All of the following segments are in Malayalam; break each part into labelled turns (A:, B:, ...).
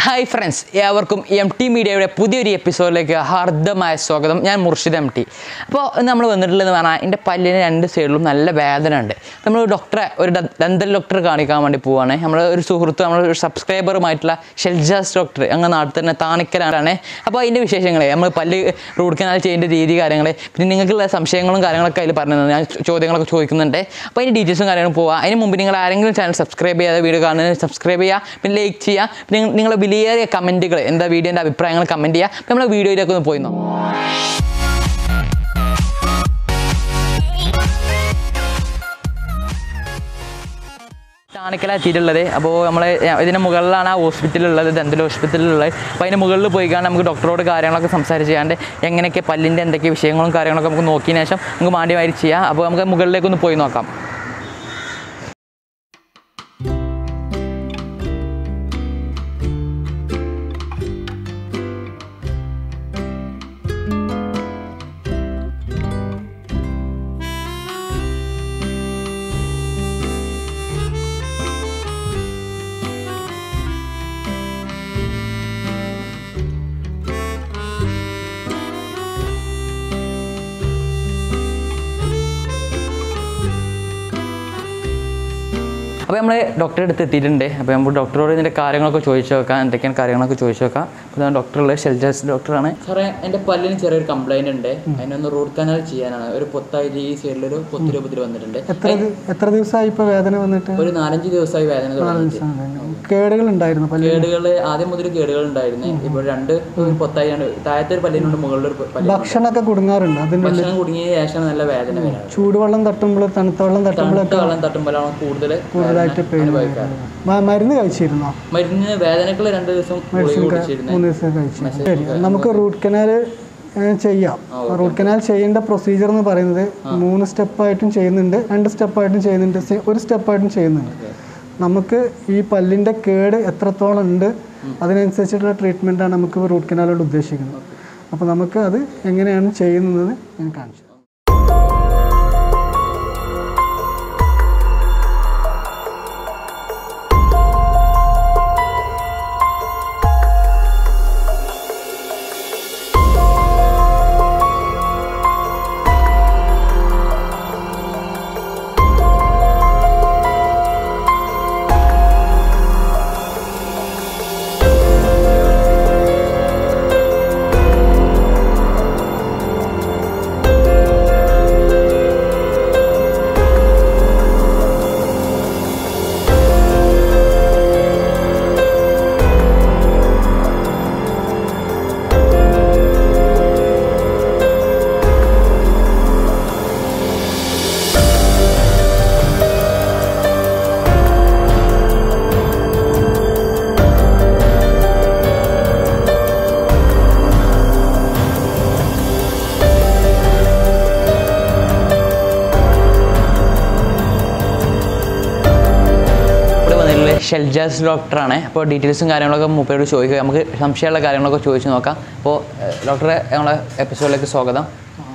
A: ഹായ് ഫ്രണ്ട്സ് ഏവർക്കും എം ടി മീഡിയയുടെ പുതിയൊരു എപ്പിസോഡിലേക്ക് ഹാർദമായ സ്വാഗതം ഞാൻ മുർഷിദ് എം ടി അപ്പോൾ ഇന്ന് നമ്മൾ വന്നിട്ടുള്ളതെന്ന് പറഞ്ഞാൽ എൻ്റെ പല്ലിന് രണ്ട് സൈഡിലും നല്ല വേദന ഉണ്ട് നമ്മൾ ഡോക്ടറെ ഒരു ദ- ദന്തൽ ഡോക്ടറെ കാണിക്കാൻ വേണ്ടി പോവാണ് നമ്മൾ ഒരു സുഹൃത്ത് നമ്മൾ ഒരു സബ്സ്ക്രൈബറുമായിട്ടുള്ള ഷെൽജാസ് ഡോക്ടർ അങ്ങ് നാട്ടിൽ തന്നെ താണിക്കലാണ് അപ്പോൾ അതിൻ്റെ വിശേഷങ്ങളെ നമ്മൾ പല്ല് റൂട്ട് കനാൽ ചെയ്യേണ്ട രീതി കാര്യങ്ങൾ പിന്നെ നിങ്ങൾക്കുള്ള സംശയങ്ങളും കാര്യങ്ങളൊക്കെ അതിൽ പറഞ്ഞു തന്നെ ഞാൻ ചോദ്യങ്ങളൊക്കെ ചോദിക്കുന്നുണ്ട് അപ്പോൾ അതിൻ്റെ ഡീറ്റെയിൽസും കാര്യങ്ങളും പോവാം അതിന് മുമ്പ് നിങ്ങൾ ആരെങ്കിലും ചാനൽ സബ്സ്ക്രൈബ് ചെയ്യാതെ വീഡിയോ കാണുന്നത് സബ്സ്ക്രൈബ് ചെയ്യുക പിന്നെ ലൈക്ക് ചെയ്യുക പിന്നെ നിങ്ങൾ- നിങ്ങളെ വിലയേറിയ കമൻറ്റുകൾ എന്താ വീഡിയോൻ്റെ അഭിപ്രായങ്ങൾ കമൻറ്റ് ചെയ്യുക അപ്പോൾ നമ്മളെ വീഡിയോയിലേക്ക് ഒന്ന് പോയി നോക്കാം ടാണിക്കല എത്തിയിട്ടുള്ളത് അപ്പോൾ നമ്മൾ ഇതിന് മുകളിലാണ് ആ ഹോസ്പിറ്റലുള്ളത് ദന്തൽ ഹോസ്പിറ്റലിലുള്ളത് അപ്പോൾ അതിന് മുകളിൽ പോയി കാണാൻ നമുക്ക് ഡോക്ടറോട് കാര്യങ്ങളൊക്കെ സംസാരിച്ച് ചെയ്യാണ്ട് എങ്ങനെയൊക്കെ പല്ലിൻ്റെ എന്തൊക്കെ വിഷയങ്ങളും കാര്യങ്ങളൊക്കെ നമുക്ക് നോക്കിയതിന് ശേഷം നമുക്ക് മാന്യമായി ചെയ്യാം അപ്പോൾ നമുക്ക് മുകളിലേക്കൊന്ന് പോയി നോക്കാം അപ്പോൾ നമ്മൾ ഡോക്ടറെ അടുത്ത് എത്തിയിട്ടുണ്ട് അപ്പോൾ നമ്മൾ ഡോക്ടറോട് ഇതിൻ്റെ കാര്യങ്ങളൊക്കെ ചോദിച്ചു നോക്കാം എന്തൊക്കെയാണ് കാര്യങ്ങളൊക്കെ ചോദിച്ചു നോക്കാം അപ്പോൾ ഞാൻ ഡോക്ടറുള്ളത് ഷെൽജാസ് ഡോക്ടറാണ് സാറേ എൻ്റെ പല്ലിന് ചെറിയൊരു കംപ്ലൈൻറ്റ് ഉണ്ട് അതിനൊന്ന് റൂട്ട് കനാൽ ചെയ്യാനാണ് ഒരു പൊത്തായിട്ട് ഈ സൈഡിലൊരു പൊത്ത് രൂപത്തിൽ വന്നിട്ടുണ്ട്
B: എത്ര ദി- എത്ര ദിവസമായി ഇപ്പൊ വേദന വന്നിട്ട്
A: ഒരു നാലഞ്ച് ദിവസമായി വേദന തുടങ്ങിയിട്ട്
B: കേടുകൾ ഉണ്ടായിരുന്നു പല്ല്
A: കേടുകൾ ആദ്യം മുതൽ കേടുകൾ ഉണ്ടായിരുന്നു ഇപ്പോൾ രണ്ട് പൊത്തായാണ് താഴത്തെ ഒരു പല്ലിനുണ്ട് മുകളിലൊരു പല്ല്
B: ഭക്ഷണമൊക്കെ കുടുങ്ങാറുണ്ട് അതിന്
A: ഭക്ഷണം കുടുങ്ങിയ ശേഷം നല്ല വേദന വരാറ്
B: ചൂടുവെള്ളം തട്ടുമ്പോൾ തണുത്ത വെള്ളം തട്ടുമ്പോൾ
A: തണുത്ത വെള്ളം തട്ടുമ്പോഴാണ് കൂടുതൽ
B: കൂടുതലായിട്ട് പെയിൻ മരുന്ന് കഴിച്ചിരുന്നോ
A: മരുന്ന് വേദനക്കുള്ള രണ്ട് ദിവസം ഗുളിക കുടിച്ചിരുന്നു
B: മൂന്ന് ദിവസം കഴിച്ചു ശരി നമുക്ക് റൂട്ട് കനാൽ ചെയ്യാം റൂട്ട് കനാൽ ചെയ്യേണ്ട പ്രൊസീജിയർ എന്ന് പറയുന്നത് മൂന്ന് സ്റ്റെപ്പായിട്ടും ചെയ്യുന്നുണ്ട് രണ്ട് സ്റ്റെപ്പായിട്ടും ചെയ്യുന്നുണ്ട് സെ- ഒരു സ്റ്റെപ്പായിട്ടും ചെയ്യുന്നുണ്ട് നമുക്ക് ഈ പല്ലിൻ്റെ കേട് എത്രത്തോളം ഉണ്ട് അതിനനുസരിച്ചിട്ടുള്ള ട്രീറ്റ്മെൻറ്റാണ് നമുക്ക് റൂട്ട് കനാലോട് ഉദ്ദേശിക്കുന്നത് അപ്പോൾ നമുക്ക് അത് എങ്ങനെയാണ് ചെയ്യുന്നത് ഞാൻ കാണിച്ചു തരാം.
A: ഇവിടെ വന്നിട്ടുള്ള ഷെൽജാസ് ഡോക്ടറാണ് അപ്പോൾ ഡീറ്റെയിൽസും കാര്യങ്ങളൊക്കെ മൂപ്പരോട് ചോദിക്കുക നമുക്ക് സംശയമുള്ള കാര്യങ്ങളൊക്കെ ചോദിച്ച് നോക്കാം അപ്പോൾ ഡോക്ടറെ ഞങ്ങളെ എപ്പിസോഡിലേക്ക് സ്വാഗതം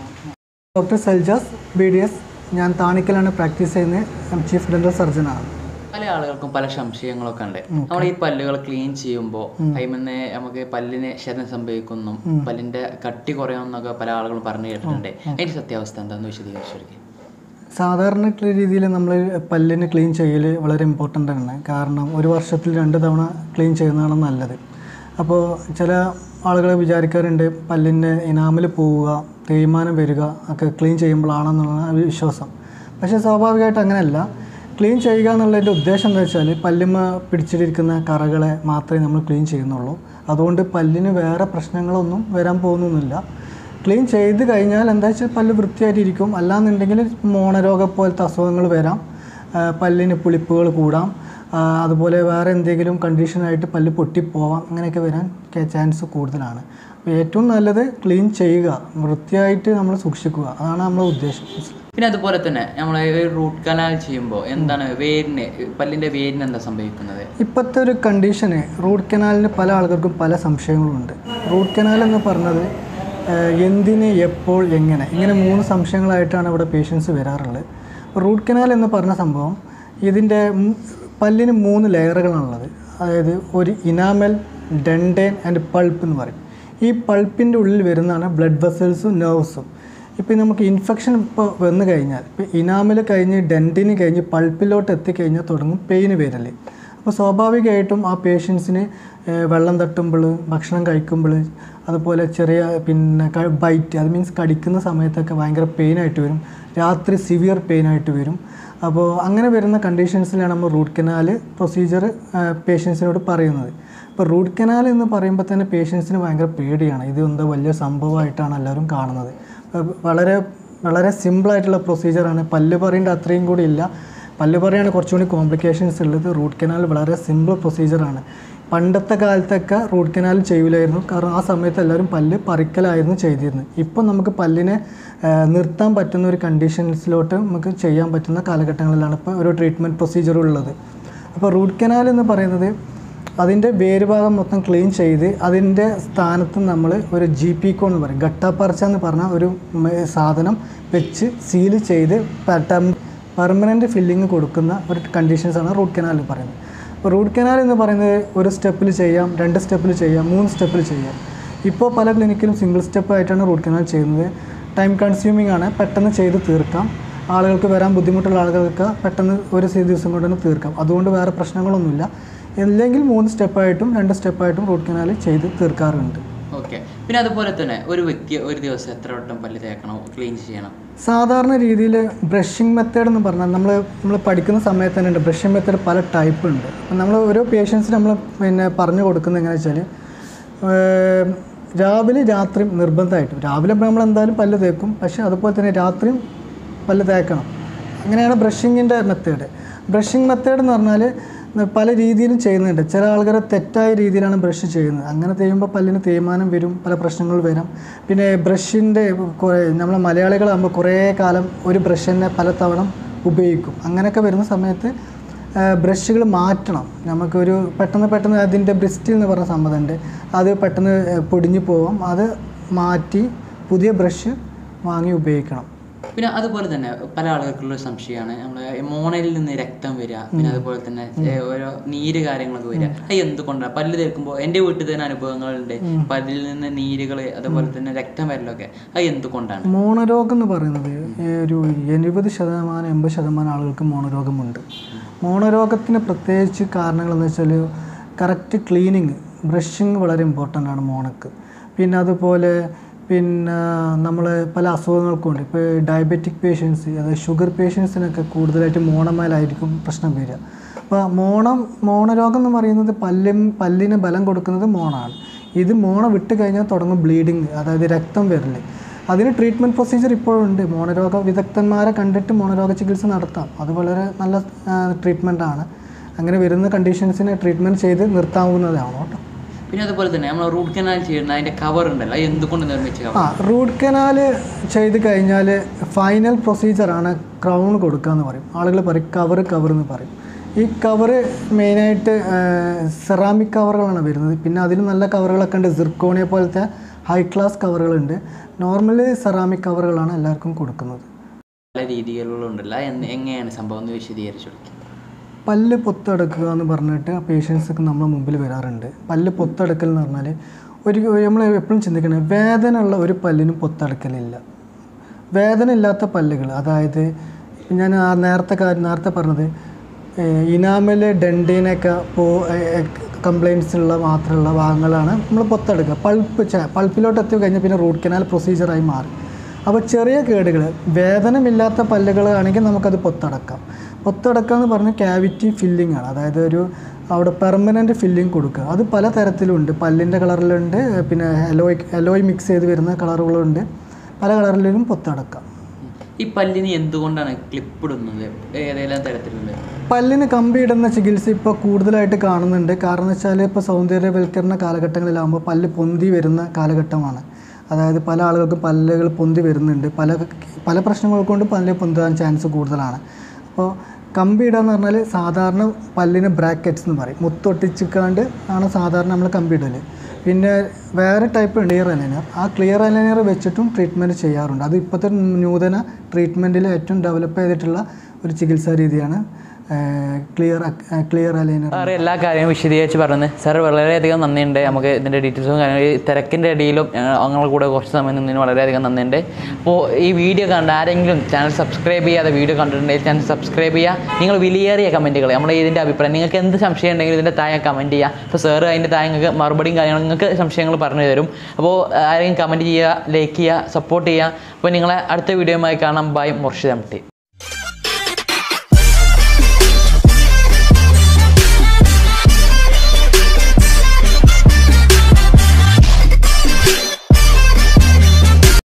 B: doctor Saljas B D S ഞാൻ താണിക്കലാണ് പ്രാക്ടീസ് ചെയ്യുന്നത് ചീഫ് ഡെന്റൽ സർജനാണ്
A: പല ആളുകൾക്കും പല സംശയങ്ങളൊക്കെ ഉണ്ട് നമ്മൾ ഈ പല്ലുകൾ ക്ലീൻ ചെയ്യുമ്പോൾ അതിമെന്ന് നമുക്ക് പല്ലിന് ക്ഷതം സംഭവിക്കുന്നു പല്ലിന്റെ കട്ടി കുറയുമെന്നൊക്കെ പല ആളുകളും പറഞ്ഞു കേട്ടിട്ടുണ്ട് അതിന്റെ സത്യാവസ്ഥ എന്താണെന്ന് വിശദീകരിച്ചു
B: സാധാരണ രീതിയിൽ നമ്മൾ പല്ലിന് ക്ലീൻ ചെയ്യൽ വളരെ ഇമ്പോർട്ടൻ്റ് ആണ് കാരണം ഒരു വർഷത്തിൽ രണ്ട് തവണ ക്ലീൻ ചെയ്യുന്നതാണ് നല്ലത് അപ്പോൾ ചില ആളുകൾ വിചാരിക്കാറുണ്ട് പല്ലിൻ്റെ ഇനാമിൽ പോവുക തേയ്മാനം വരിക ഒക്കെ ക്ലീൻ ചെയ്യുമ്പോഴാണെന്നുള്ള വിശ്വാസം പക്ഷേ സ്വാഭാവികമായിട്ട് അങ്ങനെയല്ല ക്ലീൻ ചെയ്യുക എന്നുള്ളതിൻ്റെ ഉദ്ദേശം എന്താ വെച്ചാൽ പല്ലുമ്മ പിടിച്ചിട്ടിരിക്കുന്ന കറകളെ മാത്രമേ നമ്മൾ ക്ലീൻ ചെയ്യുന്നുള്ളൂ അതുകൊണ്ട് പല്ലിന് വേറെ പ്രശ്നങ്ങളൊന്നും വരാൻ പോകുന്നൊന്നുമില്ല ക്ലീൻ ചെയ്ത് കഴിഞ്ഞാൽ എന്താ വെച്ചാൽ പല്ല് വൃത്തിയായിട്ടിരിക്കും അല്ലാന്നുണ്ടെങ്കിൽ മോണരോഗം പോലത്തെ അസുഖങ്ങൾ വരാം ആ, പല്ലിന് പുളിപ്പുകൾ കൂടാം ആ, അതുപോലെ വേറെ എന്തെങ്കിലും കണ്ടീഷനായിട്ട് പല്ല് പൊട്ടിപ്പോവാം അങ്ങനെയൊക്കെ വരാൻ ചാൻസ് കൂടുതലാണ് അപ്പോൾ ഏറ്റവും നല്ലത് ക്ലീൻ ചെയ്യുക വൃത്തിയായിട്ട് നമ്മൾ സൂക്ഷിക്കുക അതാണ് നമ്മുടെ ഉദ്ദേശം
A: പിന്നെ അതുപോലെ തന്നെ നമ്മൾ റൂട്ട് കനാൽ ചെയ്യുമ്പോൾ എന്താണ് വേരിന് പല്ലിന്റെ വേരിന് എന്താ സംഭവിക്കുന്നത്
B: ഇപ്പോഴത്തെ ഒരു കണ്ടീഷന് റൂട്ട് കനാലിന് പല ആൾക്കാർക്കും പല സംശയങ്ങളുണ്ട് റൂട്ട് കനാൽ എന്ന് പറഞ്ഞത് ഏഹ്, എന്തിന് എപ്പോൾ എങ്ങനെ ഇങ്ങനെ മൂന്ന് സംശയങ്ങളായിട്ടാണ് ഇവിടെ പേഷ്യൻസ് വരാറുള്ളത് റൂട്ട് കനാൽ എന്ന് പറഞ്ഞ സംഭവം ഇതിൻ്റെ മ് പല്ലിന് മൂന്ന് ലെയറുകളാണുള്ളത് അതായത് ഒരു ഇനാമൽ ഡെൻഡേൻ ആൻഡ് പൾപ്പ് എന്ന് പറയും ഈ പൾപ്പിൻ്റെ ഉള്ളിൽ വരുന്നതാണ് ബ്ലഡ് വെസൽസും നെർവ്സും ഇപ്പോൾ നമുക്ക് ഇൻഫെക്ഷൻ ഇപ്പോൾ വന്നു കഴിഞ്ഞാൽ ഇപ്പോൾ ഇനാമിൽ കഴിഞ്ഞ് ഡെൻറ്റിന് കഴിഞ്ഞ് പൾപ്പിലോട്ട് എത്തിക്കഴിഞ്ഞാൽ തുടങ്ങും പെയിന് വരല് അപ്പോൾ സ്വാഭാവികമായിട്ടും ആ പേഷ്യൻസിന് വെള്ളം തട്ടുമ്പോൾ ഭക്ഷണം കഴിക്കുമ്പോൾ അതുപോലെ ചെറിയ പിന്നെ ബൈറ്റ് അത് മീൻസ് കടിക്കുന്ന സമയത്തൊക്കെ ഭയങ്കര പെയിനായിട്ട് വരും രാത്രി സിവിയർ പെയിനായിട്ട് വരും അപ്പോൾ അങ്ങനെ വരുന്ന കണ്ടീഷൻസിലാണ് നമ്മൾ റൂട്ട് കനാൽ പ്രൊസീജിയർ പേഷ്യൻസിനോട് പറയുന്നത് ഇപ്പോൾ റൂട്ട് കനാൽ എന്ന് പറയുമ്പോൾ തന്നെ പേഷ്യൻസിന് ഭയങ്കര പേടിയാണ് ഇത് എന്തോ വലിയ സംഭവമായിട്ടാണ് എല്ലാവരും കാണുന്നത് അപ്പോൾ വളരെ വളരെ സിമ്പിളായിട്ടുള്ള പ്രൊസീജിയറാണ് പല്ല് പറയേണ്ട അത്രയും കൂടി ഇല്ല പല്ല് പറയാണ് കുറച്ചുകൂടി കോംപ്ലിക്കേഷൻസ് ഉള്ളത് റൂട്ട് കനാൽ വളരെ സിമ്പിൾ പ്രൊസീജിയറാണ് പണ്ടത്തെ കാലത്തൊക്കെ റൂട്ട് കനാൽ ചെയ്യൂലായിരുന്നു കാരണം ആ സമയത്ത് എല്ലാവരും പല്ല് പറിക്കലായിരുന്നു ചെയ്തിരുന്നത് ഇപ്പം നമുക്ക് പല്ലിനെ ആ, നിർത്താൻ പറ്റുന്ന ഒരു കണ്ടീഷൻസിലോട്ട് നമുക്ക് ചെയ്യാൻ പറ്റുന്ന കാലഘട്ടങ്ങളിലാണ് ഇപ്പോൾ ഒരു ട്രീറ്റ്മെൻറ്റ് പ്രൊസീജിയർ ഉള്ളത് അപ്പോൾ റൂട്ട് കനാൽ എന്ന് പറയുന്നത് അതിൻ്റെ വേരുഭാഗം മൊത്തം ക്ലീൻ ചെയ്ത് അതിൻ്റെ സ്ഥാനത്ത് നമ്മൾ ഒരു ജി പി കോ എന്ന് പറയും ഗട്ടാപ്പറച്ച എന്ന് പറഞ്ഞ ഒരു മ- സാധനം വെച്ച് സീല് ചെയ്ത് പെർമനൻ്റ് ഫില്ലിങ് കൊടുക്കുന്ന ഒരു കണ്ടീഷൻസാണ് റൂട്ട് കനാൽ പറയുന്നത് അപ്പോൾ റൂട്ട് കനാൽ എന്ന് പറയുന്നത് ഒരു സ്റ്റെപ്പിൽ ചെയ്യാം രണ്ട് സ്റ്റെപ്പിൽ ചെയ്യാം മൂന്ന് സ്റ്റെപ്പിൽ ചെയ്യാം ഇപ്പോൾ പല ക്ലിനിക്കിലും സിംഗിൾ സ്റ്റെപ്പ് ആയിട്ടാണ് റൂട്ട് കനാൽ ചെയ്യുന്നത് ടൈം കൺസ്യൂമിംഗ് ആണ് പെട്ടെന്ന് ചെയ്ത് തീർക്കാം ആളുകൾക്ക് വരാൻ ബുദ്ധിമുട്ടുള്ള ആളുകൾക്ക് പെട്ടെന്ന് ഒരു സി- ദിവസം കൊണ്ട് തന്നെ തീർക്കാം അതുകൊണ്ട് വേറെ പ്രശ്നങ്ങളൊന്നുമില്ല അല്ലെങ്കിൽ മൂന്ന് സ്റ്റെപ്പായിട്ടും രണ്ട് സ്റ്റെപ്പായിട്ടും റൂട്ട് കനാൽ ചെയ്ത് തീർക്കാറുണ്ട്
A: ഓക്കെ പിന്നെ അതുപോലെ തന്നെ ഒരു വ്യക്തി ഒരു ദിവസം എത്ര വട്ടം പല്ല് തേക്കണോ ക്ലീൻ ചെയ്യണം
B: സാധാരണ രീതിയിൽ ബ്രഷിംഗ് മെത്തേഡ് എന്ന് പറഞ്ഞാൽ നമ്മൾ നമ്മൾ പഠിക്കുന്ന സമയത്ത് തന്നെ ഉണ്ട് ബ്രഷിംഗ് മെത്തേഡ് പല ടൈപ്പ് ഉണ്ട് നമ്മൾ ഓരോ പേഷ്യൻസിന് നമ്മൾ പിന്നെ പറഞ്ഞു കൊടുക്കുന്നത് എങ്ങനെയാ വെച്ചാൽ ഏം, രാവിലെ രാത്രിയും നിർബന്ധമായിട്ടും രാവിലെ നമ്മൾ എന്തായാലും പല്ല് തേക്കും പക്ഷേ അതുപോലെ തന്നെ രാത്രിയും പല്ല് തേക്കണം അങ്ങനെയാണ് ബ്രഷിങ്ങിൻ്റെ മെത്തേഡ് ബ്രഷിംഗ് മെത്തേഡ് എന്ന് പറഞ്ഞാൽ പല രീതിയിലും ചെയ്യുന്നുണ്ട് ചില ആൾക്കാർ തെറ്റായ രീതിയിലാണ് ബ്രഷ് ചെയ്യുന്നത് അങ്ങനെ ചെയ്യുമ്പോൾ പല്ലിന് തേയ്മാനം വരും പല പ്രശ്നങ്ങൾ വരും പിന്നെ ബ്രഷിൻ്റെ കുറേ നമ്മൾ മലയാളികളാകുമ്പോൾ കുറേ കാലം ഒരു ബ്രഷ് തന്നെ പല തവണ ഉപയോഗിക്കും അങ്ങനെയൊക്കെ വരുന്ന സമയത്ത് ബ്രഷുകൾ മാറ്റണം നമുക്കൊരു പെട്ടെന്ന് പെട്ടെന്ന് അതിൻ്റെ ബ്രിസ്റ്റിൽ എന്ന് പറഞ്ഞ സംഭവമുണ്ട് അത് പെട്ടെന്ന് ഏഹ്, പൊടിഞ്ഞു പോവാം അത് മാറ്റി പുതിയ ബ്രഷ് വാങ്ങി ഉപയോഗിക്കണം
A: പിന്നെ അതുപോലെ തന്നെ പല ആളുകൾക്കുള്ള ഒരു സംശയമാണ് നമ്മൾ മോണയിൽ നിന്ന് രക്തം വരിക പിന്നെ അതുപോലെ തന്നെ ഏ, ഓരോ നീര് കാര്യങ്ങളൊക്കെ വരിക അത് എന്തുകൊണ്ടാണ് പല്ല് തേക്കുമ്പോൾ എൻ്റെ വീട്ടിൽ തന്നെ അനുഭവങ്ങളുണ്ട് പല്ലിൽ നിന്ന് നീരുകൾ അതുപോലെ തന്നെ രക്തം വരലൊക്കെ അത് എന്തുകൊണ്ടാണ്
B: മോണരോഗം എന്ന് പറയുന്നത് ഈ ഒരു എഴുപത് ശതമാനം എൺപത് ശതമാനം ആളുകൾക്ക് മോണരോഗമുണ്ട് മോണരോഗത്തിന് പ്രത്യേകിച്ച് കാരണങ്ങൾ എന്ന് വെച്ചാൽ കറക്റ്റ് ക്ലീനിങ് ബ്രഷിങ് വളരെ ഇമ്പോർട്ടൻ്റ് ആണ് മോണക്ക് പിന്നെ അതുപോലെ പിന്നെ നമ്മൾ പല അസുഖങ്ങൾക്കും ഉണ്ട് ഇപ്പോൾ ഡയബറ്റിക് പേഷ്യൻസ് അതായത് ഷുഗർ പേഷ്യൻസിനൊക്കെ കൂടുതലായിട്ട് മോണമേലായിരിക്കും പ്രശ്നം വരിക അപ്പോൾ മോണം മോണരോഗം എന്ന് പറയുന്നത് പല്ലും പല്ലിന് ബലം കൊടുക്കുന്നത് മോണാണ് ഇത് മോണ വിട്ട് കഴിഞ്ഞാൽ തുടങ്ങും ബ്ലീഡിങ് അതായത് രക്തം വരല് അതിന് ട്രീറ്റ്മെൻറ്റ് പ്രൊസീജിയർ ഇപ്പോഴും ഉണ്ട് മോണരോഗ വിദഗ്ധന്മാരെ കണ്ടിട്ട് മോണരോഗ ചികിത്സ നടത്താം അത് വളരെ നല്ല ട്രീറ്റ്മെൻ്റ് ആണ് അങ്ങനെ വരുന്ന കണ്ടീഷൻസിനെ ട്രീറ്റ്മെൻറ്റ് ചെയ്ത് നിർത്താവുന്നതാണ് കേട്ടോ
A: പിന്നെ അതുപോലെ തന്നെ നമ്മൾ റൂട്ട് കനാൽ ചെയ്യുന്ന അതിൻ്റെ കവർ ഉണ്ടല്ലോ അത് എന്തുകൊണ്ട് നിർമ്മിച്ച കവർ
B: ആ റൂട്ട് കനാൽ ചെയ്ത് കഴിഞ്ഞാൽ ഫൈനൽ പ്രൊസീജിയറാണ് ക്രൗൺ കൊടുക്കുക എന്ന് പറയും ആളുകൾ പറയും കവർ കവർ എന്ന് പറയും ഈ കവർ മെയിനായിട്ട് സെറാമിക് കവറുകളാണ് വരുന്നത് പിന്നെ അതിൽ നല്ല കവറുകളൊക്കെ ഉണ്ട് സിർക്കോണിയ പോലത്തെ ഹൈ ക്ലാസ് കവറുകളുണ്ട് നോർമലി സെറാമിക് കവറുകളാണ് എല്ലാവർക്കും കൊടുക്കുന്നത്
A: പല രീതികളുണ്ടല്ലോ അത് എന്ന് എങ്ങനെയാണ് സംഭവം എന്ന് വിശദീകരിച്ചു കൊടുക്കുക
B: പല്ല് പൊത്തെടുക്കുക എന്ന് പറഞ്ഞിട്ട് പേഷ്യൻസ് ഒക്കെ നമ്മുടെ മുമ്പിൽ വരാറുണ്ട് പല്ല് പൊത്തെടുക്കൽ എന്ന് പറഞ്ഞാൽ ഒരു നമ്മൾ എപ്പോഴും ചിന്തിക്കണം വേദന ഉള്ള ഒരു പല്ലിനും പൊത്തെടുക്കലില്ല വേദന ഇല്ലാത്ത പല്ലുകൾ അതായത് ഞാൻ ആ നേരത്തെ കാര്യം നേരത്തെ പറഞ്ഞത് ഇനാമൽ ഡെൻറ്റീനൊക്കെ പോ കംപ്ലയിൻസ് ഉള്ള മാത്രമുള്ള ഭാഗങ്ങളാണ് നമ്മൾ പൊത്തെടുക്കുക പൾപ്പ് പൾപ്പിലോട്ട് എത്തി കഴിഞ്ഞാൽ പിന്നെ റൂട്ട് കനാൽ പ്രൊസീജിയറായി മാറി അപ്പോൾ ചെറിയ കേടുകൾ വേദനമില്ലാത്ത പല്ലുകൾ ആണെങ്കിൽ നമുക്കത് പൊത്തടക്കാം പൊത്തടക്കുക എന്ന് പറഞ്ഞാൽ ക്യാവിറ്റി ഫില്ലിംഗ് ആണ് അതായത് ഒരു അവിടെ പെർമനൻറ്റ് ഫില്ലിംഗ് കൊടുക്കുക അത് പല തരത്തിലുണ്ട് പല്ലിൻ്റെ കളറിലുണ്ട് പിന്നെ എലോയ് എലോയ് മിക്സ് ചെയ്ത് വരുന്ന കളറുകളുണ്ട് പല കളറിലും പൊത്തടക്കാം
A: ഈ പല്ലിന് എന്തുകൊണ്ടാണ് ക്ലിപ്പ് ഇടുന്നത് ഏതെല്ലാം തരത്തിലുള്ളത്
B: പല്ലിന് കമ്പി ഇടുന്ന ചികിത്സ ഇപ്പോൾ കൂടുതലായിട്ട് കാണുന്നുണ്ട് കാരണം വെച്ചാൽ ഇപ്പോൾ സൗന്ദര്യവൽക്കരണ കാലഘട്ടങ്ങളിലാകുമ്പോൾ പല്ല് പൊന്തി വരുന്ന കാലഘട്ടമാണ് അതായത് പല ആളുകൾക്കും പല്ലുകൾ പൊന്തി വരുന്നുണ്ട് പല പല പ്രശ്നങ്ങൾ കൊണ്ട് പല്ല് പൊന്താൻ ചാൻസ് കൂടുതലാണ് അപ്പോൾ കമ്പി ഇടുക എന്ന് പറഞ്ഞാൽ സാധാരണ പല്ലിന് ബ്രാക്കറ്റ്സ് എന്ന് പറയും മുത്തൊട്ടിച്ചിക്കാണ്ട് ആണ് സാധാരണ നമ്മൾ കമ്പി ഇടല് പിന്നെ വേറെ ടൈപ്പ് ക്ലിയർ അലൈനർ ആ ക്ലിയർ അലൈനർ വെച്ചിട്ടും ട്രീറ്റ്മെൻറ്റ് ചെയ്യാറുണ്ട് അത് ഇപ്പോഴത്തെ നൂതന ട്രീറ്റ്മെൻറ്റിൽ ഏറ്റവും ഡെവലപ്പ് ചെയ്തിട്ടുള്ള ഒരു ചികിത്സാ രീതിയാണ് ക്ലിയർ ക്ലിയർ അലൈനർ
A: സാറ് എല്ലാ കാര്യവും വിശദീകരിച്ച് പറഞ്ഞത് സാർ വളരെയധികം നന്ദിയുണ്ട് നമുക്ക് ഇതിൻ്റെ ഡീറ്റെയിൽസും കാര്യങ്ങളും ഈ തിരക്കിൻ്റെ ഇടയിലും ഞങ്ങളുടെ കൂടെ കുറച്ച് സമയം നിന്നതിന് വളരെയധികം നന്ദിയുണ്ട് അപ്പോൾ ഈ വീഡിയോ കണ്ട ആരെങ്കിലും ചാനൽ സബ്സ്ക്രൈബ് ചെയ്യാതെ വീഡിയോ കണ്ടിട്ടുണ്ടെങ്കിൽ ചാനൽ സബ്സ്ക്രൈബ് ചെയ്യുക നിങ്ങൾ വിലയേറിയ കമൻറ്റുകൾ നമ്മുടെ ഇതിൻ്റെ അഭിപ്രായം നിങ്ങൾക്ക് എന്ത് സംശയം ഉണ്ടെങ്കിലും ഇതിൻ്റെ താഴെ കമൻറ്റ് ചെയ്യുക അപ്പോൾ സാറ് അതിൻ്റെ താഴെ നിങ്ങൾക്ക് മറുപടിയും കാര്യങ്ങളും നിങ്ങൾക്ക് സംശയങ്ങൾ പറഞ്ഞു തരും അപ്പോൾ ആരെങ്കിലും കമൻറ്റ് ചെയ്യുക ലൈക്ക് ചെയ്യുക സപ്പോർട്ട് ചെയ്യുക അപ്പോൾ നിങ്ങളെ അടുത്ത വീഡിയോയുമായി കാണാം ബൈ മുർഷിദ് എം ടി